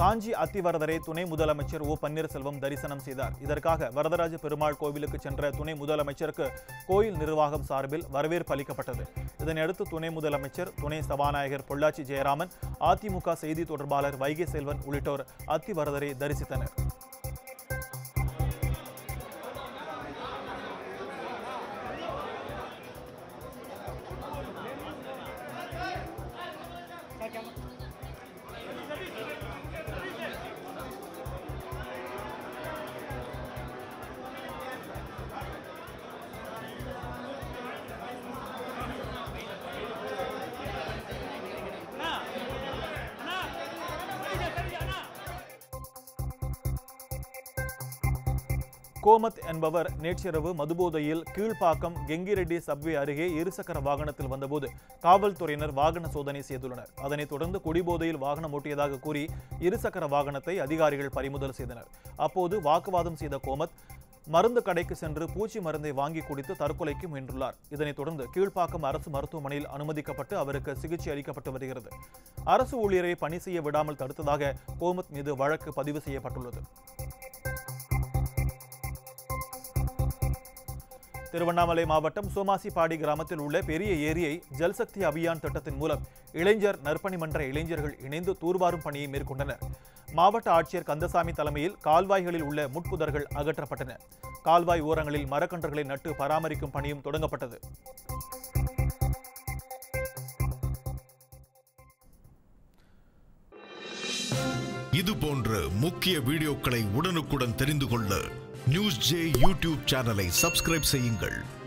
காஞ்சி அத்திவரதரை துணை முதலமைச்சர் ஓ பன்னீர்செல்வம் தரிசனம் செய்தார் இதற்காக வரதராஜ பெருமாள் கோவிலுக்கு சென்ற துணை முதலமைச்சருக்கு கோயில் நிர்வாகம் சார்பில் வரவேற்பு அளிக்கப்பட்டது இதனையடுத்து துணை முதலமைச்சர் துணை சபாநாயகர் பொள்ளாச்சி ஜெயராமன் அதிமுக செய்தி தொடர்பாளர் வைகை செல்வன் உள்ளிட்டோர் அத்திவரதரை தரிசித்தனர் கோமத் என்பவர் நேற்றிரவு மதுபோதையில் கீழ்ப்பாக்கம் கெங்கிரெட்டி சப்வே அருகே இருசக்கர வாகனத்தில் வந்தபோது காவல்துறையினர் வாகன சோதனை செய்துள்ளனர் அதனைத் தொடர்ந்து குடிபோதையில் வாகனம் ஓட்டியதாக கூறி இருசக்கர வாகனத்தை அதிகாரிகள் பறிமுதல் செய்தனர் அப்போது வாக்குவாதம் செய்த கோமத் மருந்து கடைக்கு சென்று பூச்சி மருந்தை வாங்கி குடித்து தற்கொலைக்கு முயன்றுள்ளார் இதனைத் தொடர்ந்து கீழ்ப்பாக்கம் அரசு மருத்துவமனையில் அனுமதிக்கப்பட்டு அவருக்கு சிகிச்சை அளிக்கப்பட்டு வருகிறது அரசு ஊழியரை பணி செய்ய விடாமல் தடுத்ததாக கோமத் மீது வழக்கு பதிவு செய்யப்பட்டுள்ளது திருவண்ணாமலை மாவட்டம் சோமாசிப்பாடி கிராமத்தில் உள்ள பெரிய ஏரியை ஜல்சக்தி அபியான் திட்டத்தின் மூலம் இளைஞர் நற்பணி மன்ற இளைஞர்கள் இணைந்து தூர்வாரும் பணியை மேற்கொண்டனர் மாவட்ட ஆட்சியர் கந்தசாமி தலைமையில் கால்வாய்களில் உள்ள முட்புதர்கள் அகற்றப்பட்டன கால்வாய் ஓரங்களில் மரக்கன்றுகளை நட்டு பராமரிக்கும் பணியும் தொடங்கப்பட்டது இது போன்ற முக்கிய வீடியோக்களை உடனுக்குடன் தெரிந்து கொள்ள நியூஸ் ஜே யூடியூப் சேனலை சப்ஸ்கிரைப் செய்யுங்கள்